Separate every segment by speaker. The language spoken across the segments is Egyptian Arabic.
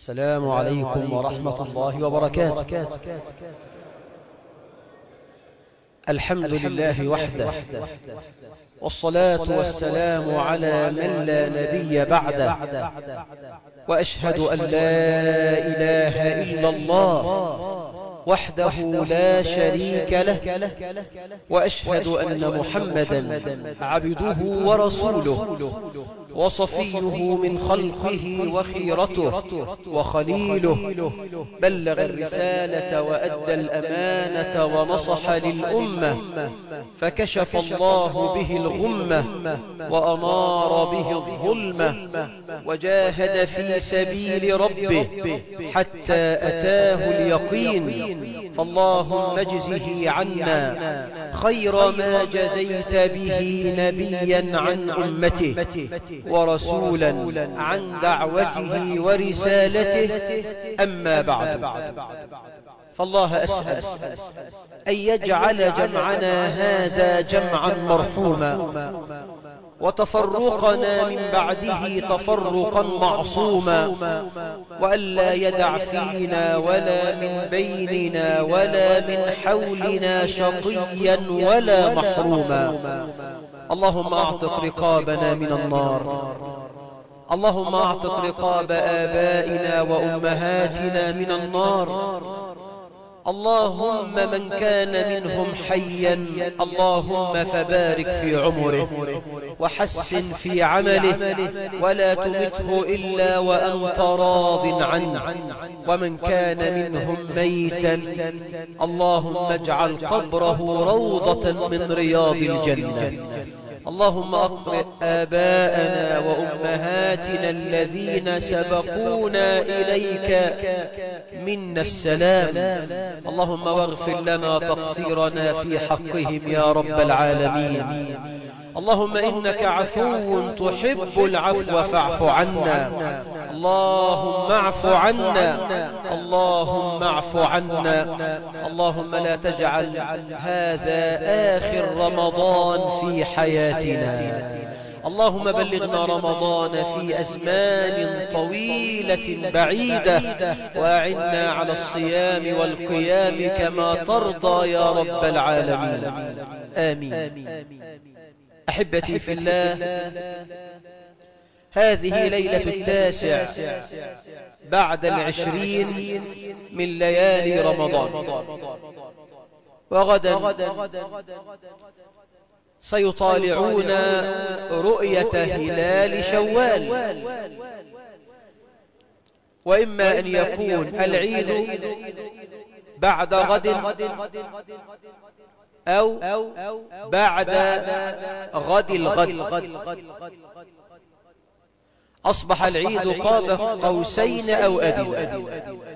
Speaker 1: السلام عليكم ورحمة الله وبركاته الحمد لله وحده والصلاة والسلام على من لا نبي بعده وأشهد أن لا إله إلا الله وحده لا شريك له وأشهد أن محمدا عبده ورسوله وصفيه من خلقه وخيرته وخليله بلغ الرسالة وأدى الأمانة ونصح للأمة فكشف الله به الغمة وأمار به الظلمة وجاهد في سبيل ربه حتى أتاه اليقين فاللهم اجزه عنا خير ما جزيت به نبيا عن أمته ورسولا عن دعوته ورسالته أما بعد فالله أسأل أن يجعل جمعنا هذا جمعا مرحوما وتفرقنا من بعده تفرقا معصوما وألا يدع فينا ولا من بيننا ولا من حولنا شقيا ولا محروما اللهم أعتق رقابنا من النار اللهم أعتق رقاب آبائنا وأمهاتنا من النار اللهم من كان منهم حيا اللهم فبارك في عمره وحسن في عمله ولا تمته إلا وأنت راض عنه ومن كان منهم ميتا اللهم اجعل قبره روضة من رياض الجنة اللهم أقرئ آباءنا وأمهاتنا الذين سبقونا إليك منا السلام اللهم واغفر لنا تقصيرنا في حقهم يا رب العالمين اللهم إنك عفو تحب العفو فاعف عنا اللهم اعف عنا اللهم اعف عنا اللهم لا تجعل هذا آخر رمضان في حياتنا اللهم بلغنا رمضان في أزمان طويلة بعيدة وأعنا على الصيام والقيام كما ترضى يا رب العالمين آمين أحبتي في الله هذه ليلة التاسع بعد العشرين من ليالي رمضان وغدا سيطالعون رؤية هلال شوال وإما أن يكون العيد بعد غد أو بعد غد الغد أصبح العيد قاب قوسين أو أدنى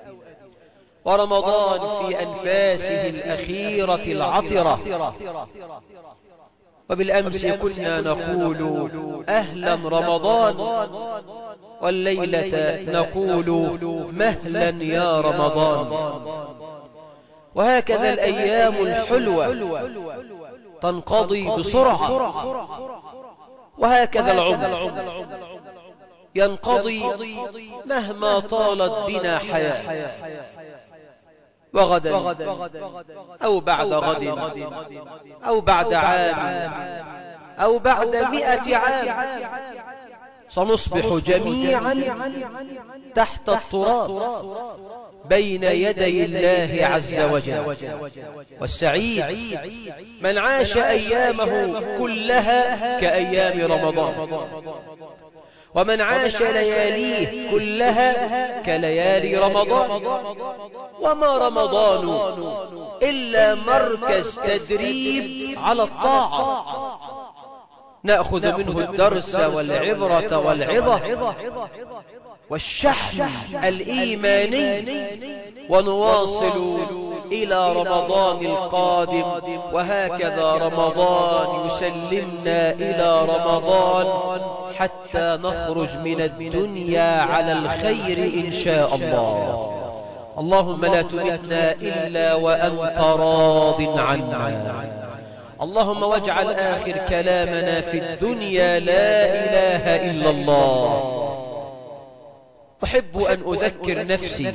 Speaker 1: ورمضان في أنفاسه الأخيرة العطرة وبالأمس كنا نقول أهلا رمضان والليلة نقول مهلا يا رمضان وهكذا الأيام الحلوة تنقضي بسرعة وهكذا العمر ينقضي مهما طالت بنا حياة وغدا أو بعد غد أو بعد عام أو بعد مئة عام سنصبح جميعا تحت التراب بين يدي الله عز وجل والسعيد من عاش أيامه كلها كأيام رمضان ومن عاش لياليه كلها كليالي رمضان وما رمضان إلا مركز تدريب على الطاعة نأخذ منه الدرس والعبرة والعظة والشحن الإيماني ونواصل إلى رمضان القادم وهكذا رمضان يسلمنا إلى رمضان حتى نخرج من الدنيا على الخير إن شاء الله اللهم لا تمتنا إلا وأنت راض عنا اللهم واجعل آخر كلامنا في الدنيا لا إله إلا الله أحب أن أذكر نفسي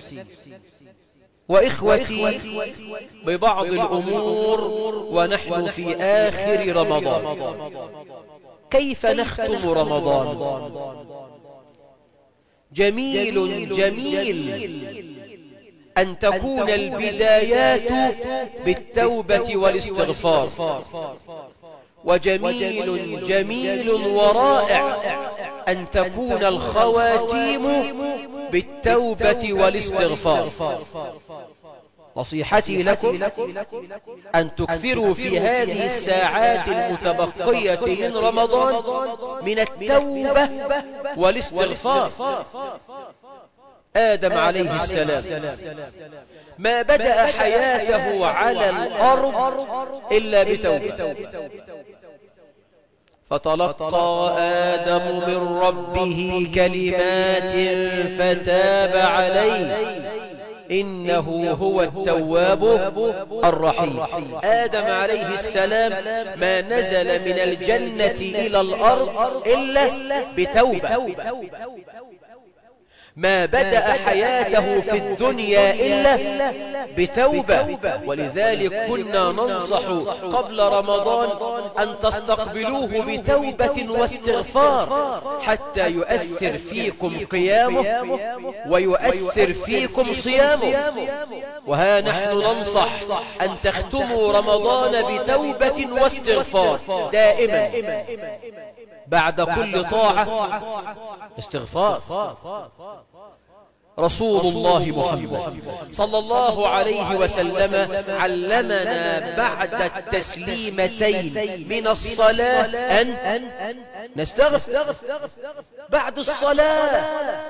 Speaker 1: وإخوتي ببعض الأمور ونحن في آخر رمضان كيف نختم رمضان جميل جميل أن تكون البدايات بالتوبة والاستغفار وجميل جميل ورائع أن تكون الخواتيم بالتوبة والاستغفار نصيحتي لكم أن تكثروا في هذه الساعات المتبقية من رمضان من التوبة والاستغفار آدم عليه السلام ما بدأ حياته على الأرض إلا بتوبة فتلقى آدم من ربه كلمات فتاب عليه إنه هو التواب الرحيم آدم عليه السلام ما نزل من الجنة إلى الأرض إلا بتوبة ما بدأ حياته في الدنيا إلا بتوبة ولذلك كنا ننصح قبل رمضان أن تستقبلوه بتوبة واستغفار حتى يؤثر فيكم قيامه ويؤثر فيكم صيامه وها نحن ننصح أن تختموا رمضان بتوبة واستغفار دائما بعد كل طاعة استغفار رسول الله محمد صلى الله عليه وسلم علمنا بعد التسليمتين من الصلاة أن نستغفر بعد الصلاة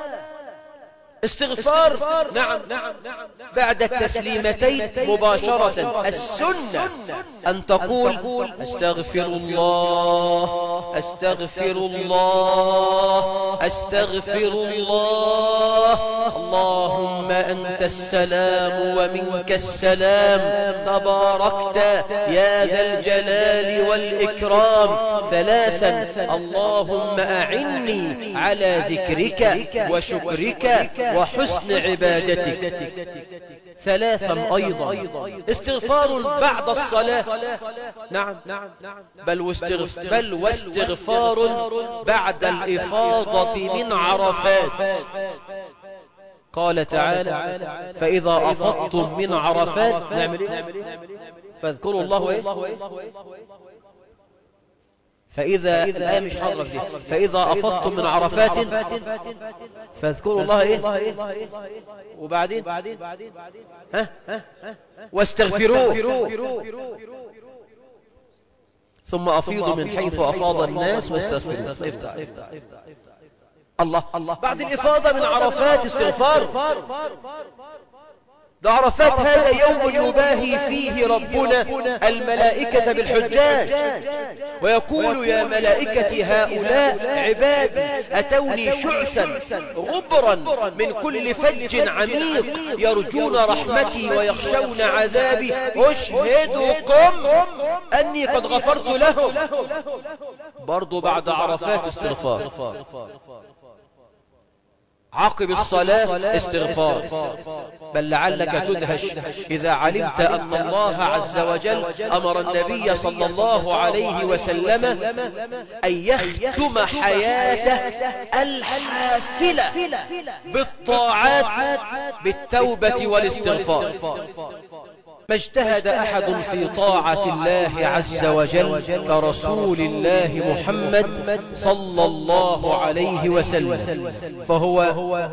Speaker 1: استغفار نعم بعد التسليمتين مباشرة السنة أن تقول استغفر الله استغفر الله استغفر الله اللهم أنت السلام ومنك السلام تباركت يا ذا الجلال والإكرام ثلاثا اللهم أعني على ذكرك وشكرك وحسن عبادتك ثلاثا أيضا استغفار بعد الصلاة نعم بل واستغفار, بل واستغفار بعد الإفاضة من عرفات قال تعالى فإذا أفضتم من عرفات نعمل إيه؟ فاذكروا الله إيه؟ فإذا الآية مش حاضرة فيه فإذا أفضتم من عرفات فاذكروا الله إيه وبعدين ها واستغفروه ثم أفيضوا من حيث أفاض الناس واستغفروا افتح الله بعد الإفاضة من عرفات استغفار ده عرفات هذا يوم يباهي فيه ربنا الملائكة بالحجاج ويقول يا ملائكة هؤلاء عبادي أتوني شعثا غبرا من كل فج عميق يرجون رحمتي ويخشون عذابي أشهدكم أني قد غفرت لهم برضو بعد عرفات استغفار عقب الصلاة استغفار بل لعلك تدهش إذا علمت أن الله عز وجل أمر النبي صلى الله عليه وسلم أن يختم حياته الحافلة بالطاعات بالتوبة والاستغفار ما اجتهد أحد في طاعة الله عز وجل كرسول الله محمد صلى الله عليه وسلم فهو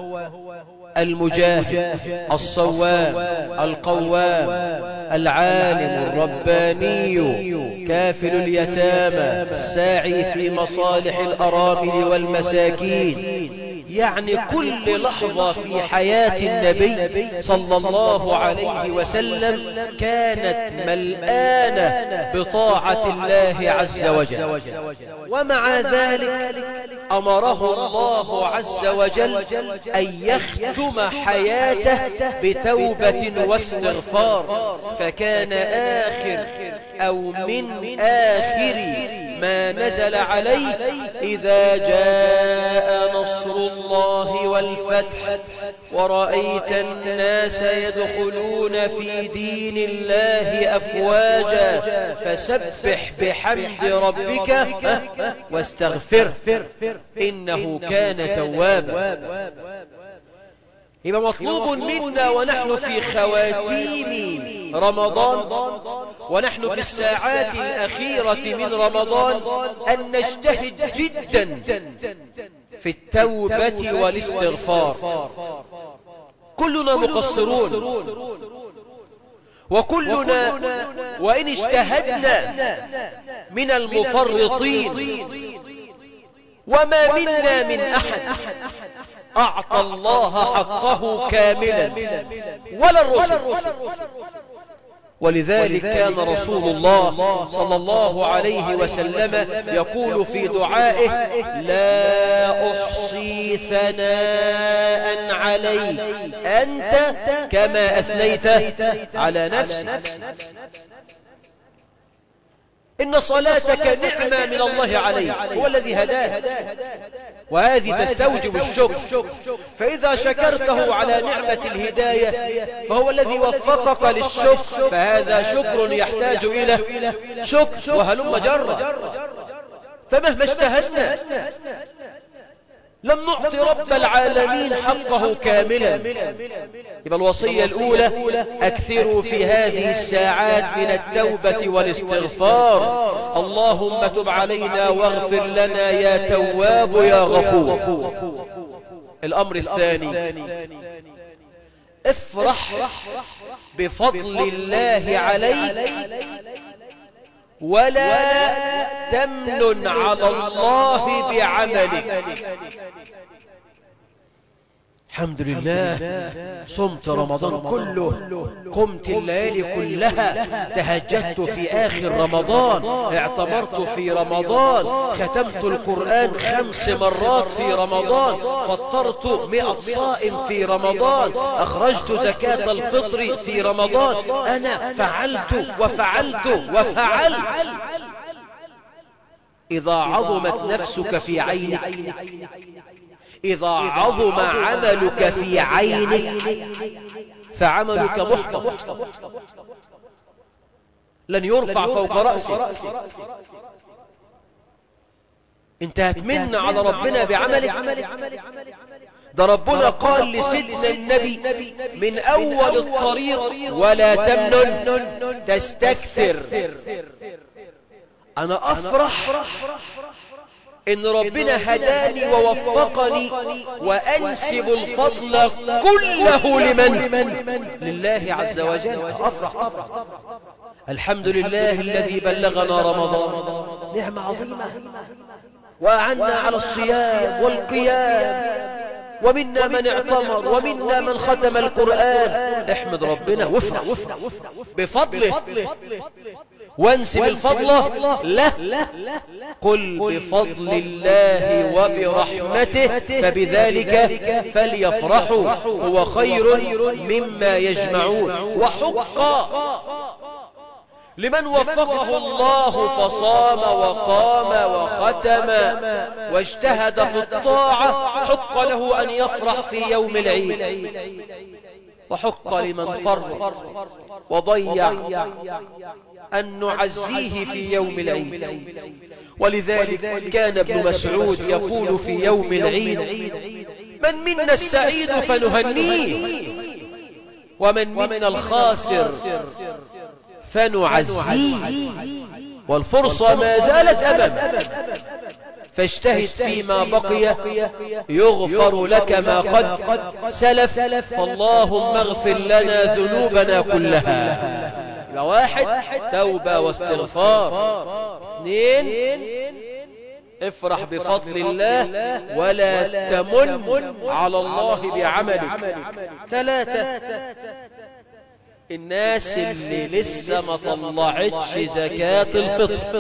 Speaker 1: المجاهد الصوام القوام العالم الرباني كافل اليتامى الساعي في مصالح الأرامل والمساكين يعني كل لحظة في حياة النبي صلى الله عليه وسلم كانت ملآنة بطاعة الله عز وجل ومع ذلك أمره الله عز وجل أن يختم حياته بتوبة واستغفار فكان آخر أو من آخر ما نزل عليه إذا جاء نصر الله والفتح ورأيت الناس يدخلون في دين الله أفواجا فسبح بحمد ربك واستغفر إنه كان توابا يبقى مطلوب منا ونحن في خواتيم رمضان ونحن في الساعات الأخيرة من رمضان أن نجتهد جدا في التوبة والاستغفار كلنا مقصرون وكلنا وإن اجتهدنا من المفرطين وما منا من أحد أعطى الله حقه كاملا ولا الرسل ولذلك كان رسول الله صلى الله عليه وسلم يقول في دعائه لا أحصي ثناء علي أنت كما أثنيت على نفسك إن صلاتك نعمة من الله عليك هو الذي هداه وهذه تستوجب الشكر فإذا شكرته على نعمة الهداية فهو الذي وفقك للشكر فهذا شكر يحتاج إلى شكر وهلم جرة فمهما اجتهدنا لم نعطي رب العالمين حقه كاملا يبقى الوصية الأولى أكثروا في هذه الساعات من التوبة والاستغفار اللهم تب علينا واغفر لنا يا تواب يا غفور الأمر الثاني افرح بفضل الله عليك ولا تمنن على الله بعملك الحمد لله صمت رمضان كله قمت الليالي كلها تهجدت في آخر رمضان اعتمرت في رمضان ختمت القرآن خمس مرات في رمضان فطرت مئة صائم في رمضان أخرجت زكاة الفطر في رمضان أنا فعلت وفعلت وفعلت إذا عظمت نفسك في عينك إذا عظم عملك في عينك فعملك محبط لن يرفع فوق رأسك انت هتمن على ربنا بعملك ده ربنا قال لسيدنا النبي من أول الطريق ولا تمنن تستكثر أنا أفرح إن ربنا هداني ووفقني وأنسب الفضل كله لمن لله عز وجل أفرح أفرح الحمد لله الذي بلغنا رمضان نعمة عظيمة وأعنا على الصيام والقيام ومنا من اعتمر ومنا من ختم القرآن احمد ربنا وافرح بفضله وانسب الفضل له قل بفضل الله وبرحمته فبذلك فليفرحوا هو خير مما يجمعون وحق لمن وفقه الله فصام وقام وختم واجتهد في الطاعة حق له أن يفرح في يوم العيد وحق لمن فرط وضيع أن نعزيه في يوم العيد ولذلك كان ابن مسعود يقول في يوم العيد من منا السعيد فنهنيه ومن منا الخاسر فنعزيه والفرصة ما زالت أمام فاجتهد فيما بقي يغفر لك ما قد سلف فاللهم اغفر لنا ذنوبنا كلها واحد توبة واستغفار اثنين افرح بفضل الله ولا تمن على الله بعملك ثلاثة الناس اللي لسه ما طلعتش زكاة الفطر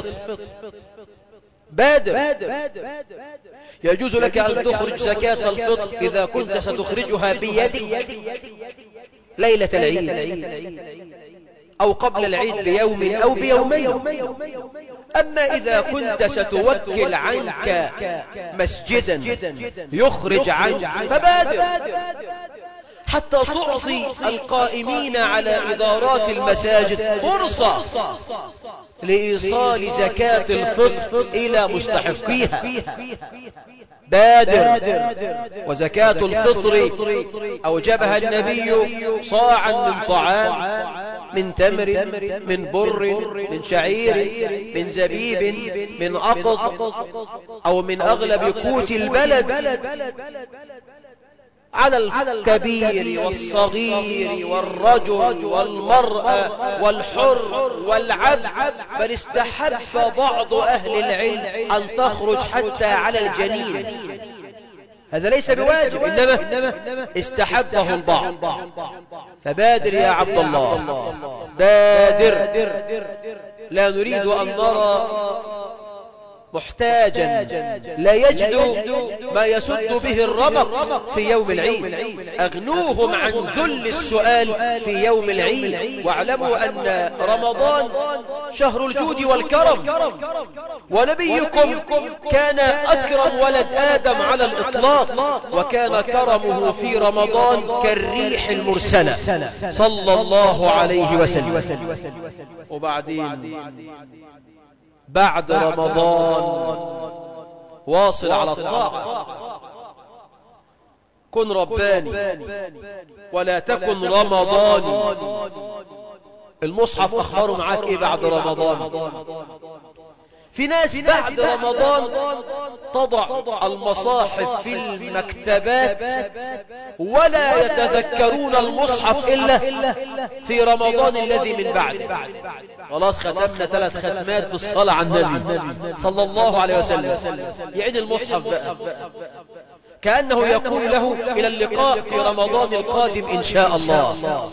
Speaker 1: بادر يجوز لك أن تخرج زكاة الفطر إذا كنت ستخرجها بيدك ليلة العيد أو قبل العيد بيوم أو بيومين أما إذا كنت ستوكل عنك مسجدا يخرج عنك فبادر حتى تعطي القائمين على إدارات المساجد فرصة لإيصال زكاة الفطر إلى مستحقيها بادر وزكاة الفطر أوجبها النبي صاعا من طعام من تمر من بر من شعير من زبيب من أقض أو من أغلب قوت البلد على الكبير والصغير والرجل والمرأة والحر والعبد بل استحب بعض أهل العلم أن تخرج حتى على الجنين هذا ليس بواجب إنما استحبه البعض فبادر يا عبد الله بادر لا نريد أن نرى محتاجا لا يجد ما يسد به الرمق في يوم العيد أغنوهم عن ذل السؤال في يوم العيد واعلموا أن رمضان شهر الجود والكرم ونبيكم كان أكرم ولد آدم على الإطلاق وكان كرمه في رمضان كالريح المرسلة صلى الله عليه وسلم وبعدين بعد رمضان واصل على الطاعة كن رباني ولا تكن رمضاني المصحف أخبره معاك إيه بعد رمضان في ناس بعد رمضان تضع المصاحف في المكتبات ولا يتذكرون المصحف إلا في رمضان الذي من بعده خلاص ختمنا ثلاث ختمات بالصلاة على النبي صلى الله عليه وسلم يعين المصحف بقى كأنه يقول له إلى اللقاء في رمضان القادم إن شاء الله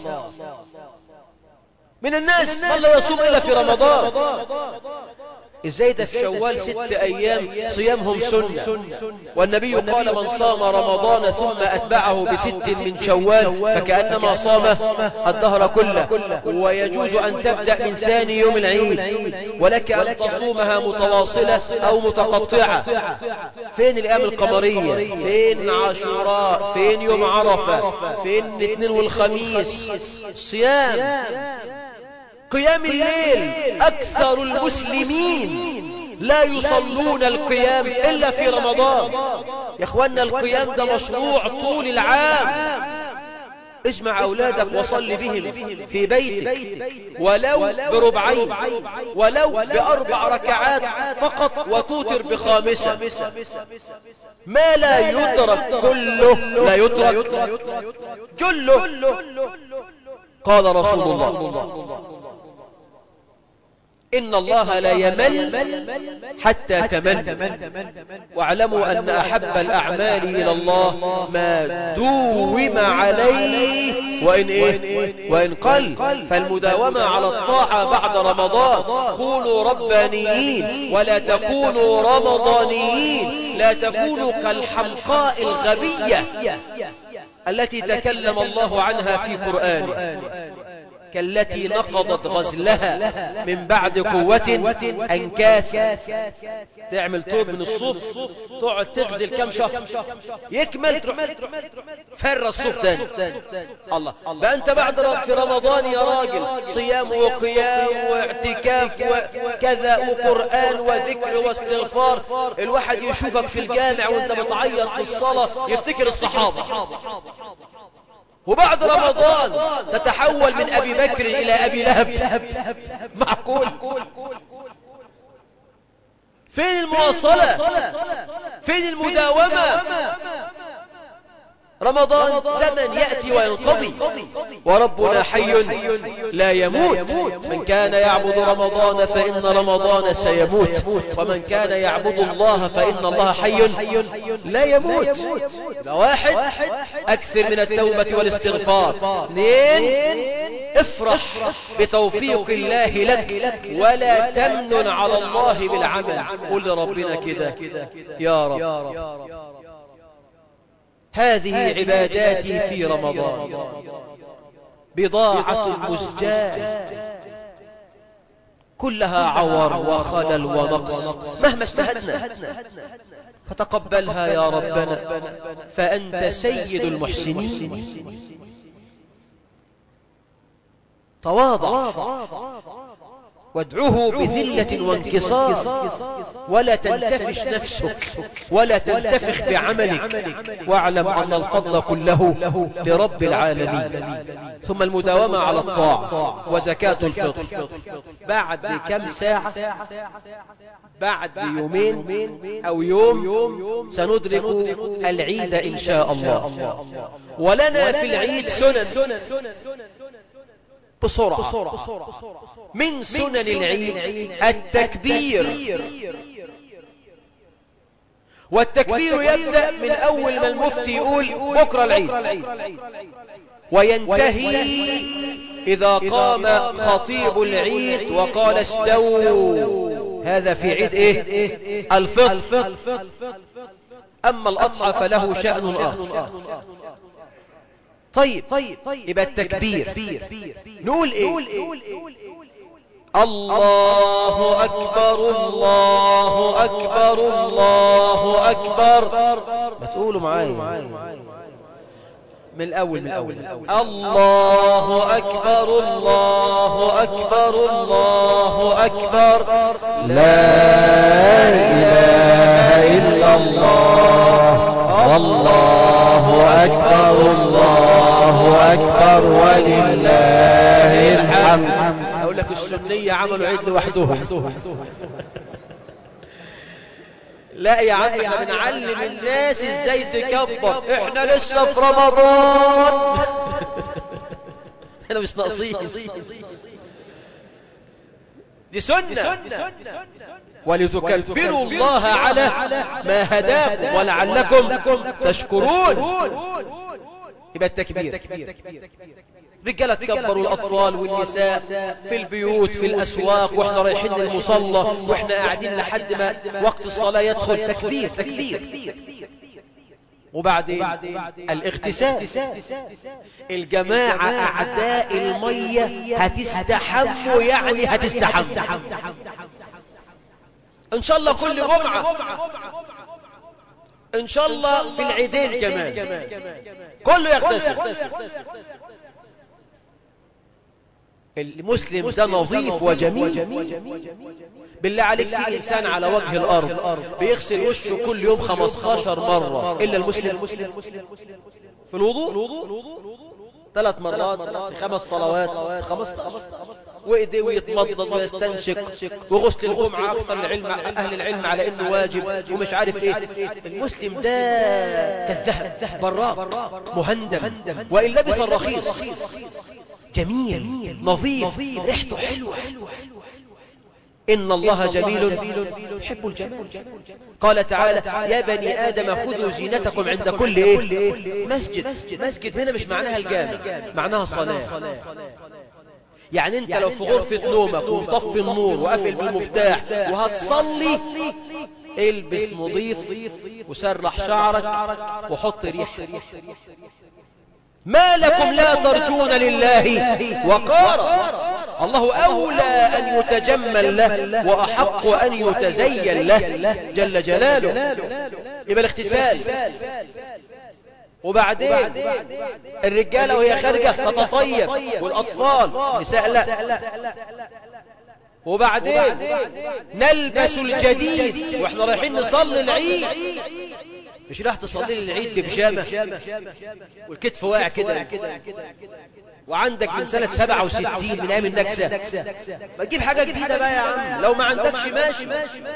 Speaker 1: من الناس من لا يصوم إلا في رمضان ازاي ده في شوال ست ايام صيامهم سنة والنبي قال من صام رمضان ثم اتبعه بست من شوال فكأنما صام الدهر كله ويجوز ان تبدأ من ثاني يوم العيد ولك ان تصومها متواصلة او متقطعة فين الايام القمرية فين عاشوراء فين يوم عرفة فين الاثنين والخميس صيام قيام الليل أكثر المسلمين لا يصلون القيام إلا في رمضان يا أخوانا القيام ده مشروع طول العام اجمع أولادك وصل بهم في بيتك ولو بربعين ولو بأربع ركعات فقط وتوتر بخامسة ما لا يترك كله لا يترك جله قال رسول الله إن الله لا يمل حتى تمل واعلموا أن أحب الأعمال إلى الله ما دوم عليه وإن, إيه؟ وإن قل فالمداومة على الطاعة بعد رمضان كونوا ربانيين ولا تكونوا رمضانيين لا تكونوا كالحمقاء الغبية التي تكلم الله عنها في قرآنه كالتي نقضت غزلها من بعد قوة أنكاثا تعمل طوب من الصوف تقعد تغزل كم شهر يكمل فر الصوف تاني الله بقى أنت بعد في رمضان يا راجل صيام وقيام واعتكاف وكذا وقرآن وذكر واستغفار الواحد يشوفك في الجامع وانت بتعيط في الصلاة يفتكر الصحابة وبعد رمضان تتحول من أبي بكر إلى أبي لهب معقول فين المواصلة فين المداومة رمضان زمن يأتي وينقضي وربنا حي لا يموت من كان يعبد رمضان فإن رمضان سيموت ومن كان يعبد الله فإن الله حي لا يموت واحد أكثر من التوبة والاستغفار اثنين افرح بتوفيق الله لك ولا تمنن على الله بالعمل قل لربنا كده يا رب هذه عباداتي في رمضان بضاعة مزجاة كلها عور وخلل ونقص مهما اجتهدنا فتقبلها يا ربنا فأنت سيد المحسنين تواضع وادعوه بذلة وانكسار ولا تنتفش نفسك ولا تنتفخ بعملك واعلم أن الفضل كله لرب العالمين ثم المداومة على الطاعة وزكاة الفطر بعد كم ساعة بعد يومين أو يوم سندرك العيد إن شاء الله ولنا في العيد سنن بسرعة من سنن العيد التكبير والتكبير يبدأ من أول ما المفتي يقول بكرة العيد وينتهي إذا قام خطيب العيد وقال استووا هذا في عيد إيه الفطر أما الأضحى فله شأن آخر طيب يبقى التكبير نقول ايه الله أكبر الله أكبر الله أكبر ما تقولوا معايا من الأول من الأول الله أكبر الله أكبر الله أكبر
Speaker 2: لا إله إلا الله والله أكبر الله أكبر ولله الحمد
Speaker 1: أقول لك السنية عملوا عيد لوحدهم لا يا عم احنا بنعلم الناس ازاي تكبر احنا لسه في رمضان احنا مش ناقصين دي سنة ولتكبروا الله على ما هداكم ولعلكم تشكرون يبقى التكبير رجالة تكبروا الأطفال والنساء في البيوت في الأسواق وإحنا رايحين للمصلى وإحنا قاعدين لحد ما وقت الصلاة يدخل تكبير تكبير وبعدين الاغتسال الجماعة أعداء المية هتستحموا يعني هتستحموا إن شاء الله كل جمعة إن شاء الله في العيدين كمان كله يغتسل المسلم ده نظيف وجميل بالله عليك في إنسان على وجه الأرض بيغسل وشه كل يوم 15 مرة إلا المسلم في الوضوء ثلاث مرات في خمس صلوات خمس وإيديه ويتمضض ويستنشق وغسل الجمعة أكثر العلم أهل العلم على إنه واجب ومش عارف إيه المسلم ده كالذهب براق مهندم وإن لبس الرخيص جميل نظيف ريحته حلوة إن الله جميل يحب الجمال قال تعالى يا بني آدم خذوا زينتكم عند كل إيه؟ مسجد مسجد هنا مش معناها الجامع معناها صلاة يعني انت لو في غرفة نومك ومطفي النور وقافل بالمفتاح وهتصلي البس نظيف وسرح شعرك وحط ريح ما لكم لا ترجون لله وقارا الله أولى أن يتجمل له وأحق أن يتزين له جل جلاله يبقى الاغتسال وبعدين الرجالة وهي خارجة تتطيب والأطفال نساء لا وبعدين نلبس الجديد واحنا رايحين نصلي العيد مش راح تصلي العيد ببجامة والكتف واقع كده وعندك من سنة 67 من أيام النكسة ما تجيب حاجة جديدة بقى يا عم لو ما عندكش ماشي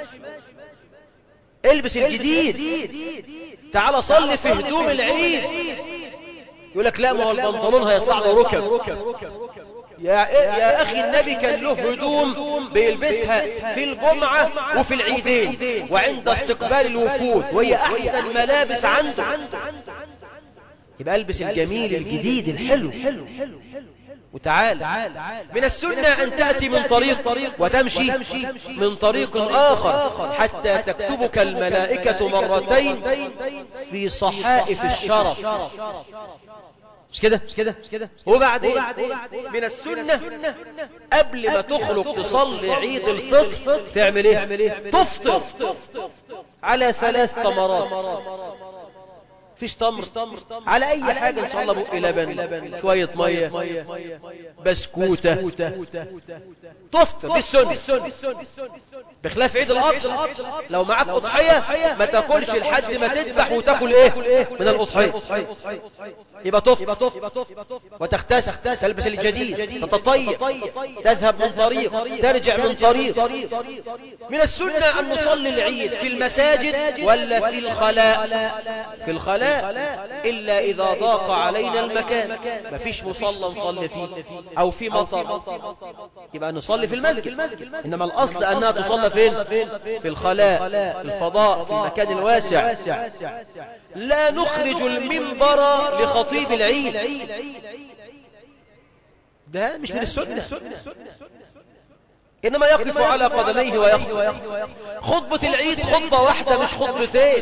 Speaker 1: البس الجديد تعال صلي في هدوم العيد يقول لك لا ما هو البنطلون هيطلع له ركب يا, يا أخي النبي كان له هدوم بيلبسها في الجمعة وفي العيدين وعند استقبال الوفود وهي أحسن ملابس عنده يبقى البس الجميل الجديد الحلو وتعال من السنة أن تأتي من طريق وتمشي من طريق آخر حتى تكتبك الملائكة مرتين في صحائف الشرف مش كده مش كده مش كده وبعدين من السنة قبل ما تخرج تصلي عيد الفطر تعمل ايه تفطر على ثلاث تمرات فيش تمر على اي حاجة ان شاء الله بقى لبن شوية مية بسكوتة تفطر دي السنة بخلاف عيد الأضحى لو معاك أضحية ما تاكلش لحد ما تذبح وتاكل ايه من الأضحية يبقى تفطر وتغتسل تلبس الجديد تتطيب تذهب من طريق ترجع من طريق من السنة أن نصلي العيد في المساجد ولا في الخلاء في الخلاء إلا إذا ضاق علينا المكان ما فيش مصلى نصلي فيه أو في مطر يبقى نصلي في المسجد إنما الأصل أنها تصلى فين في الخلاء في الفضاء في المكان الواسع لا نخرج المنبر لخطيب العيد ده مش من السنة إنما يقف على قدميه ويخطب خطبة العيد خطبة واحدة مش خطبتين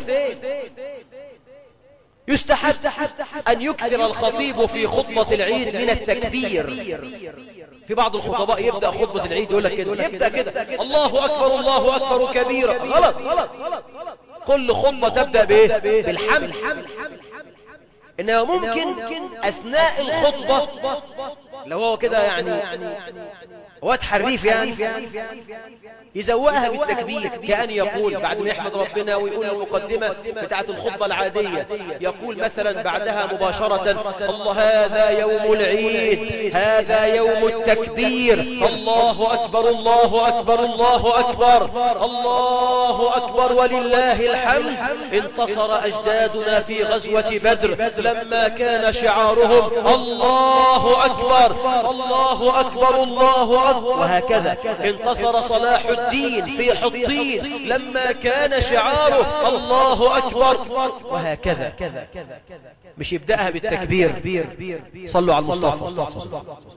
Speaker 1: يستحب أن يكثر الخطيب في خطبة العيد من التكبير في بعض الخطباء يبدأ خطبة العيد يقول لك كده يبدأ كده الله أكبر الله أكبر كبيرا غلط كل خطبة تبدأ بإيه بالحمد إنه ممكن أثناء الخطبة لو هو كده يعني واد حريف يعني يزوقها بالتكبير كأن يقول بعد ما يحمد ربنا ويقول المقدمة بتاعة الخطبة العادية يقول مثلا بعدها مباشرة الله هذا يوم العيد هذا يوم التكبير الله أكبر الله أكبر الله أكبر الله أكبر ولله الحمد انتصر أجدادنا في غزوة بدر لما كان شعارهم الله أكبر الله أكبر الله أكبر وهكذا انتصر صلاح الدين في حطين لما كان شعاره الله أكبر وهكذا مش يبدأها بالتكبير صلوا على المصطفى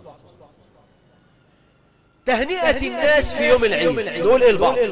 Speaker 1: تهنئة الناس في يوم العيد نقول ايه البعض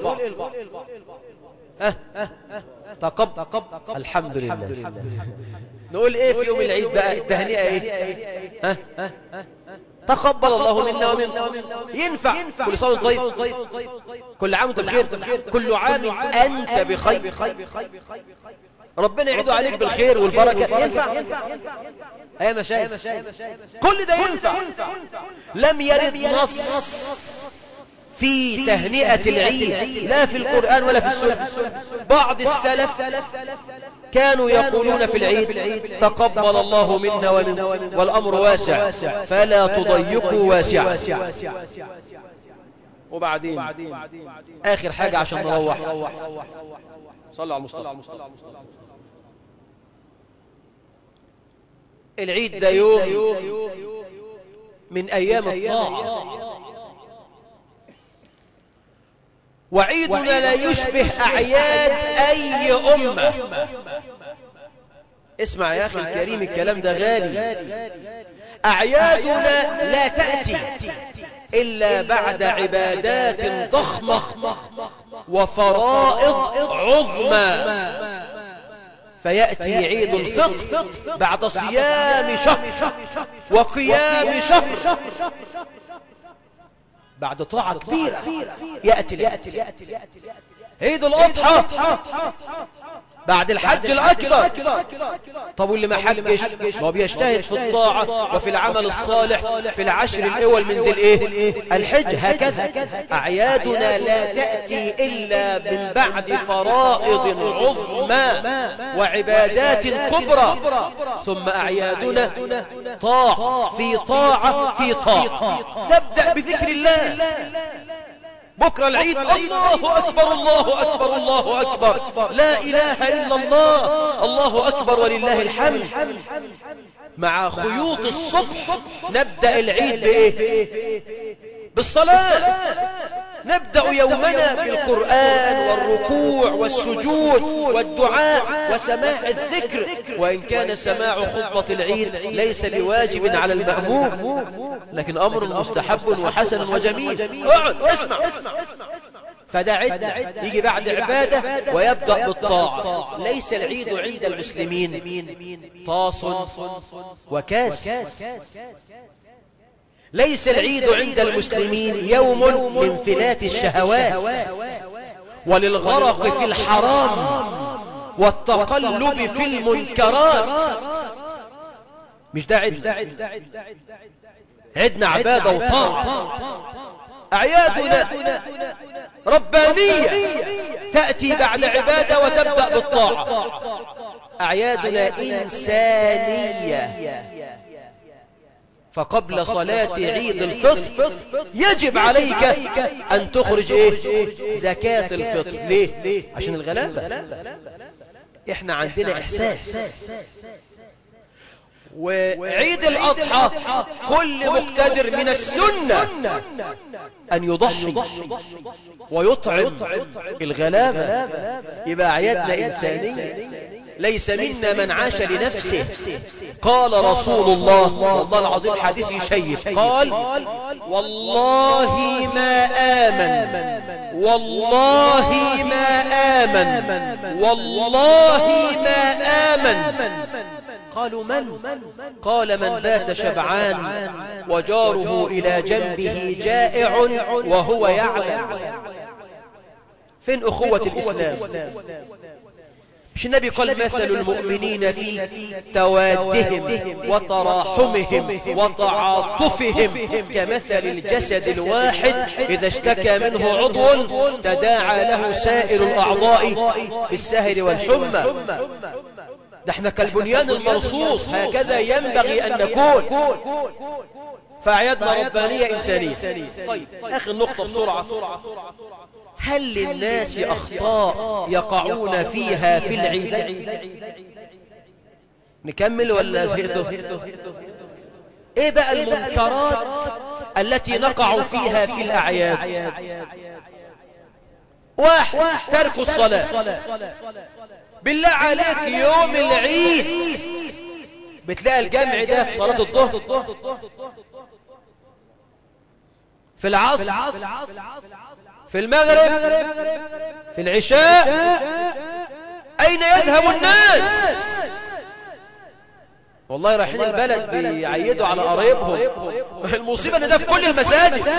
Speaker 1: تقب الحمد لله نقول ايه في يوم العيد بقى التهنئة ايه ها تقبل الله منا ومنكم ينفع كل سنة طيب كل عام وانت بخير كل عام أنت بخير ربنا يعيد عليك بالخير والبركة ينفع أي مشايخ كل ده ينفع لم يرد نص في تهنئة العيد لا في القرآن ولا في السنة بعض السلف كانوا يقولون في العيد تقبل الله منا ومنكم والأمر واسع فلا تضيقوا واسعا وبعدين آخر حاجة عشان نروح صلوا على المصطفى العيد ده يوم من أيام الطاعة وعيدنا لا يشبه أعياد أي أمة اسمع يا أخي الكريم الكلام ده غالي أعيادنا لا تأتي إلا بعد عبادات ضخمة وفرائض عظمى فيأتي عيد الفطر بعد صيام شهر وقيام شهر بعد طاعة كبيرة يأتي يأتي عيد الأضحى بعد الحج الأكبر طب واللي ما حجش هو بيجتهد في الطاعة وفي العمل الصالح في العشر الأول من ذي الإيه الحج هكذا أعيادنا لا تأتي إلا من بعد فرائض عظمى وعبادات كبرى ثم أعيادنا طاعة في طاعة في طاعة تبدأ بذكر الله بكرة العيد الله أكبر الله أكبر الله أكبر لا إله إلا الله الله أكبر ولله الحمد مع خيوط الصبح نبدأ العيد بإيه بالصلاة نبدأ يومنا بالقرآن والركوع والسجود والدعاء وسماع الذكر وإن كان سماع خطبة العيد ليس بواجب على المأموم لكن أمر مستحب وحسن وجميل اقعد اسمع فده عدة يجي بعد عبادة ويبدأ بالطاعة ليس العيد عند المسلمين طاس وكاس ليس العيد عند المسلمين يوم لانفلات الشهوات وللغرق في الحرام والتقلب في المنكرات مش ده عد عدنا عبادة وطاعة أعيادنا ربانية تأتي بعد عبادة وتبدأ بالطاعة أعيادنا إنسانية فقبل صلاة عيد الفطر يجب عليك أن تخرج إيه؟ زكاة الفطر ليه؟ عشان الغلابة إحنا عندنا إحساس وعيد الأضحى كل مقتدر من السنة أن يضحي ويطعم الغلابة يبقى أعيادنا إنسانية ليس منا من عاش لنفسه قال رسول الله والله العظيم حديث يشيف قال والله ما آمن والله ما آمن والله ما آمن قالوا من قال من بات شبعان وجاره إلى جنبه جائع وهو يعلم فين أخوة الإسلام مش النبي قال مثل المؤمنين في توادهم وتراحمهم وتعاطفهم كمثل الجسد الواحد إذا اشتكى منه عضو تداعى له سائر الأعضاء بالسهر والحمى ده احنا كالبنيان المرصوص هكذا ينبغي أن نكون فأعيادنا ربانية إنسانية طيب آخر نقطة بسرعة هل للناس أخطاء يقعون فيها في العيد نكمل ولا زهقتوا ايه بقى المنكرات التي نقع فيها في الأعياد واحد ترك الصلاة بالله عليك يوم العيد بتلاقي الجمع ده في صلاة الظهر في العصر في المغرب في العشاء أين يذهب الناس والله رايحين البلد بيعيدوا على قرايبهم المصيبة ان ده في كل المساجد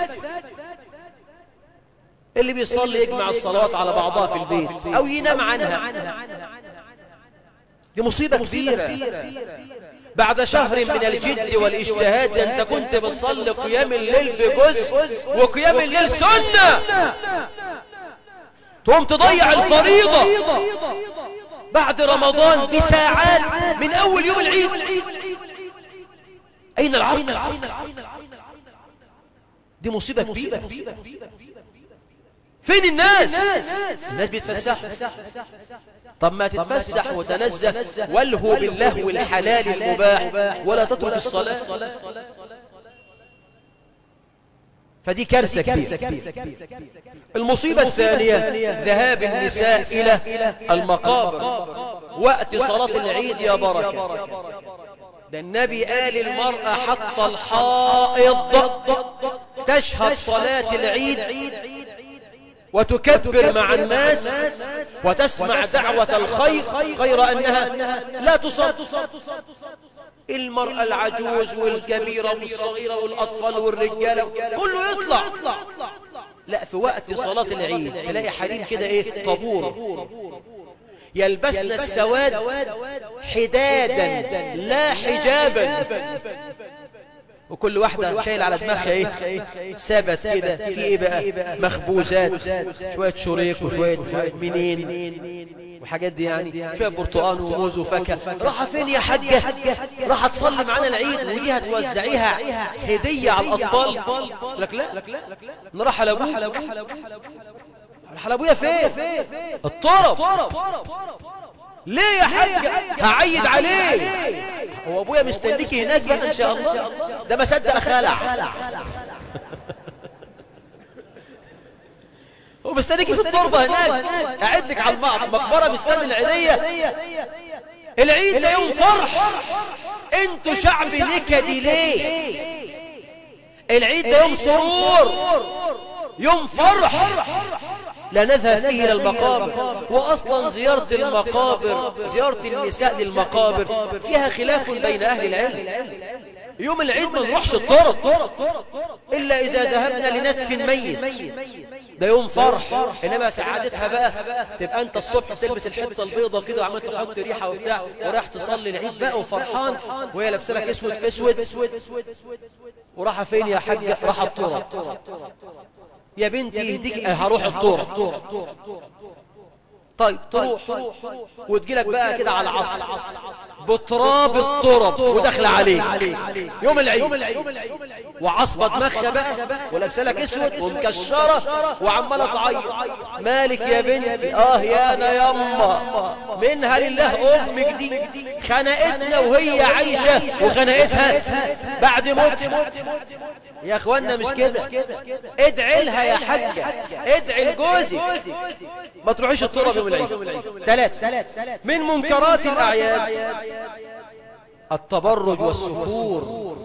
Speaker 1: اللي بيصلي يجمع الصلوات على بعضها في البيت أو ينام عنها دي مصيبة كبيرة بعد شهر من الجد والاجتهاد أنت كنت بتصلي قيام الليل بجزء وقيام الليل سنة تقوم تضيع الفريضة بعد رمضان بساعات من أول يوم العيد أين العقل دي مصيبة كبيرة فين الناس الناس بيتفسحوا طب ما تتفسح وتنزه والهو باللهو الحلال المباح ولا تترك الصلاة فدي كارثة كبيرة المصيبة الثانية ذهاب النساء إلى المقابر وقت صلاة العيد يا بركة ده النبي قال المرأة حتى الحائض تشهد صلاة العيد وتكبر مع الناس وتسمع دعوة الخير غير أنها لا تصاب المرأة العجوز والكبيرة والصغيرة والأطفال والرجالة كله يطلع لا في وقت صلاة العيد تلاقي حريم كده ايه طابور يلبسن السواد حدادا لا حجابا وكل واحدة شايل على دماغها ايه ثبت كده في ايه بقى مخبوزات شوية شريك وشوية منين وحاجات دي يعني شوية برتقان وموز وفاكهة راحة فين يا حاجة راح تصلي معانا العيد ودي هتوزعيها هدية على الأطفال لك لا نروح على أبوك راح على أبويا فين الطرب ليه يا حاج هعيد عليه هو ابويا مستنيكي هناك بقى ان شاء الله ده ما صدق خلع هو مستنيكي في التربه هناك قاعد لك على البعض مقبره مستني العيديه العيد ده يوم فرح انتوا شعب نكدي ليه العيد ده يوم سرور يوم فرح لا نذهب فيه إلى المقابر وأصلا زيارة المقابر زيارة النساء للمقابر فيها خلاف بين أهل العلم يوم العيد ما نروحش الطرق إلا إذا ذهبنا لنتف ميت ده يوم فرح إنما سعادتها بقى تبقى أنت الصبح تلبس الحطة البيضة كده وعمال تحط ريحة وبتاع وراح تصلي العيد بقى وفرحان وهي لابسه لك اسود في اسود وراح فين يا حاج راح الطرق يا بنتي يهديك هروح الطرق طيب تروح وتجيلك بقى كده على العصر بتراب الطرب وداخله عليك يوم العيد وعصبة دماغها بقى ولابسه لك اسود ومكشره وعماله تعيط مالك يا بنتي اه يا انا يما منها لله امك دي خنقتنا وهي عايشه وخنقتها بعد موت يا اخوانا مش كده ادعي لها يا حاجه ادعي لجوزك ما تروحيش الطرب يوم العيد ثلاثة من منكرات الأعياد التبرج والسفور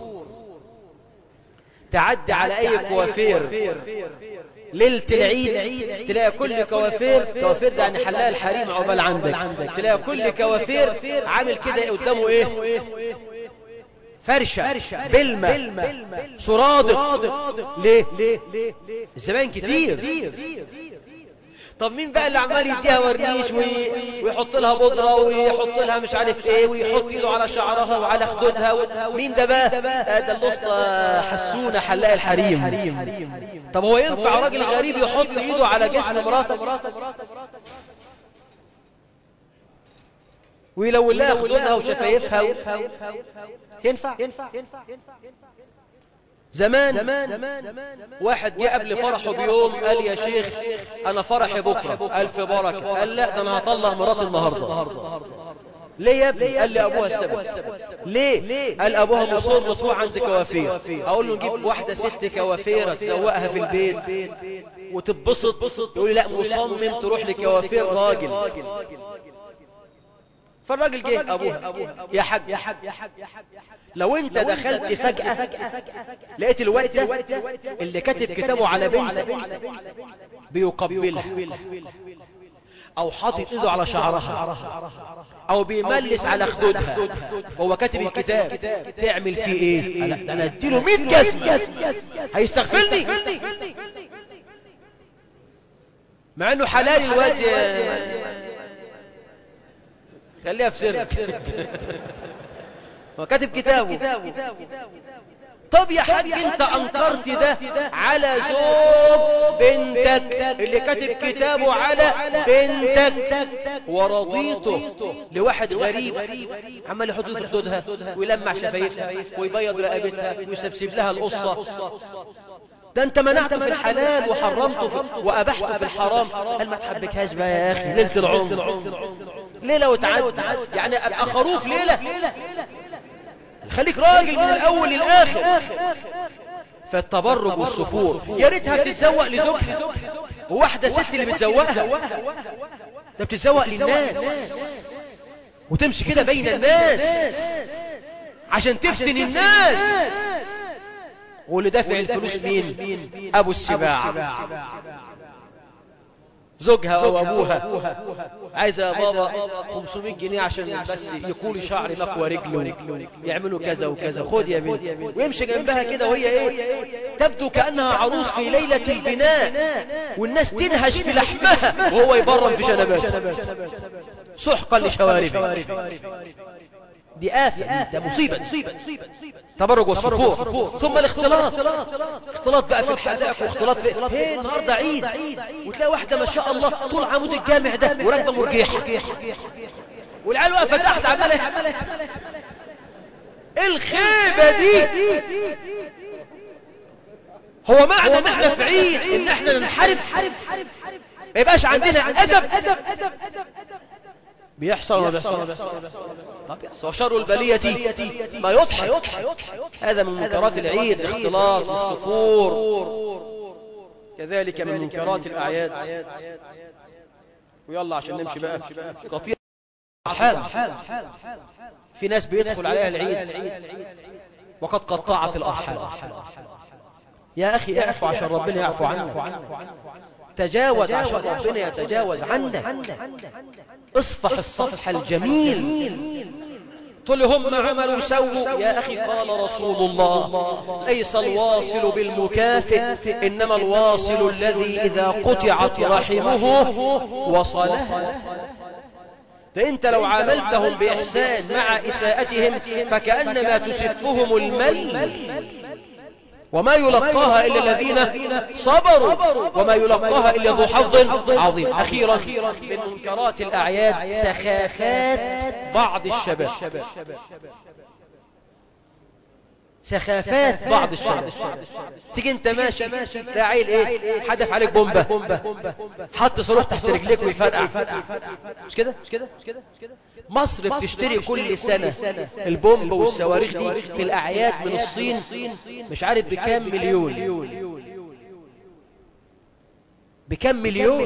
Speaker 1: تعدي على أي كوافير ليلة العيد تلاقي كل كوافير كوافير ده يعني حلاق الحريم عقبال عندك تلاقي كل كوافير عامل كده قدامه ايه فرشة بلمة سرادق ليه الزمان كتير طب مين بقى اللي عمال يديها ورنيش وي... ويحط لها بودرة ويحط لها مش عارف ايه ويحط ايده على شعرها وعلى خدودها و... مين ده بقى آه ده الاسطى حسونة حلاق الحريم طب هو ينفع راجل غريب يحط ايده على جسم مراته ويلون لها خدودها وشفايفها و... ينفع زمان, زمان واحد جه قبل فرحه بيوم قال يا شيخ انا فرحي بكرة الف بركة قال لا ده انا هطلع مراتي النهاردة ليه يا ابني قال لي ابوها السبب ليه قال ابوها مصر تروح عند كوافير اقول له نجيب واحدة ست كوافيرة تسوقها في البيت وتتبسط يقول لي لا مصمم تروح لكوافير راجل فالراجل جه ابوها يا حاج يا حاج لو انت دخلت فجأة لقيت الواد ده اللي كاتب كتابه على بنت بيقبلها او حاطط ايده على شعرها او بيملس على خدودها وهو كاتب الكتاب تعمل فيه ايه ده انا اديله 100 جزمه هيستغفلني مع انه حلال الواد خليها في سر هو كاتب كتابه طب يا حاج انت انكرت ده على زوج بنتك اللي كاتب كتابه على بنتك ورضيته لواحد غريب عمال يحط في خدودها ويلمع شفايفها ويبيض رقبتها ويسبسب لها القصه ده انت منعته في الحلال وحرمته في وابحته في الحرام قال ما تحبكهاش بقى يا اخي ليله العمر ليله وتعد يعني ابقى خروف ليله خليك راجل من الاول للاخر فالتبرج والسفور يا ريتها بتتزوق لزوجها وواحده ست اللي بتزوقها ده بتتزوق للناس وتمشي كده بين الناس عشان تفتن الناس واللي دافع الفلوس مين ابو السباع زوجها او ابوها عايزه يا بابا 500 جنيه عشان بس يقول شعري مكوى رجله يعملوا كذا وكذا خد يا بنتي ويمشي جنبها كده وهي ايه تبدو كانها عروس في ليله البناء والناس تنهش في لحمها وهو يبرم في جنباته سحقا لشواربه دي آفة ده مصيبة تبرج والصفور ثم الاختلاط اختلاط بقى في الحدائق واختلاط في هي النهاردة عيد وتلاقي واحدة ما شاء الله طول عمود الجامع ده وراكبة مرجيحة والعيال واقفة تحت عمالة الخيبة دي هو معنى ان احنا في عيد ان احنا ننحرف ما يبقاش عندنا ادب بيحصل ولا بيحصل طب يحصل وشر البلية ما يضحك هذا من منكرات العيد الاختلاط والسفور كذلك من منكرات الأعياد ويلا عشان نمشي بقى قطيع أرحام في ناس بيدخل عليها العيد وقد قطعت الأرحام يا أخي اعفو عشان ربنا يعفو عنك تجاوز عشان ربنا يتجاوز عنك اصفح الصفح الجميل قل هم عملوا سووا يا أخي قال رسول الله ليس الواصل بالمكافئ إنما الواصل الذي إذا قطعت رحمه وصلها ده أنت لو عاملتهم بإحسان مع إساءتهم فكأنما تسفهم المل وما يلقاها إلا الذين صبروا وما يلقاها إلا ذو حظ عظيم أخيرا من منكرات الأعياد سخافات بعض الشباب سخافات بعض الشباب تيجي انت ماشي تلاقي عيل ايه حدف عليك بومبة حط صاروخ تحت رجليك ويفرقع مش كده مش كده مش كده مصر بتشتري كل سنة البومب والصواريخ دي في الأعياد من الصين مش عارف بكام مليون بكام مليون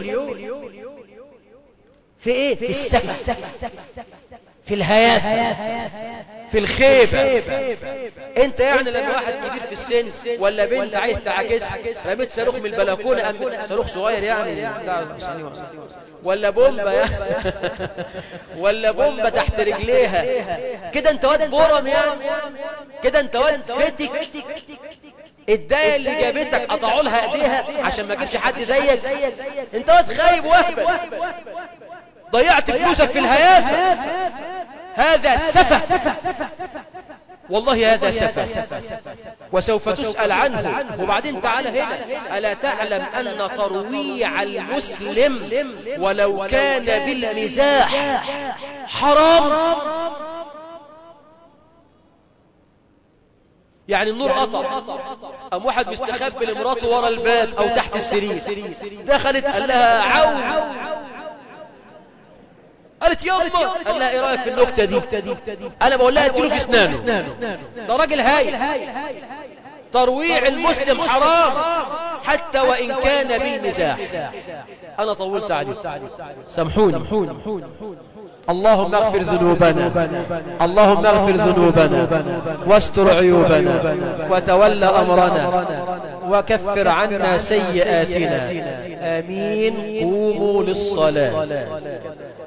Speaker 1: في ايه في السفة في الهيافة في الخيبة انت يعني لما واحد كبير في السن ولا بنت عايز تعاكسها رميت صاروخ من البلكونة أم صاروخ صغير يعني ولا بومبة يعني ولا بومبة تحت رجليها كده انت واد بورم يعني كده انت واد فتك الداية اللي جابتك قطعوا لها ايديها عشان ما تجيبش حد زيك انت واد خايب وهبل ضيعت فلوسك في الهيافة هذا سفه والله هذا سفه وسوف تسأل عنه وبعدين تعال هنا ألا تعلم أن ترويع المسلم ولو كان بالمزاح حرام يعني النور قطع أم واحد مستخبي لمراته ورا الباب أو تحت السرير دخلت قال لها عو قالت يلا قال لها ايه رايك في النكته دي انا بقول لها اديله في اسنانه ده راجل هايل ترويع المسلم حرام حتى وان كان بالمزاح انا طولت عليك سامحوني اللهم اغفر ذنوبنا اللهم اغفر ذنوبنا واستر عيوبنا وتول امرنا وكفر عنا سيئاتنا امين قوموا للصلاه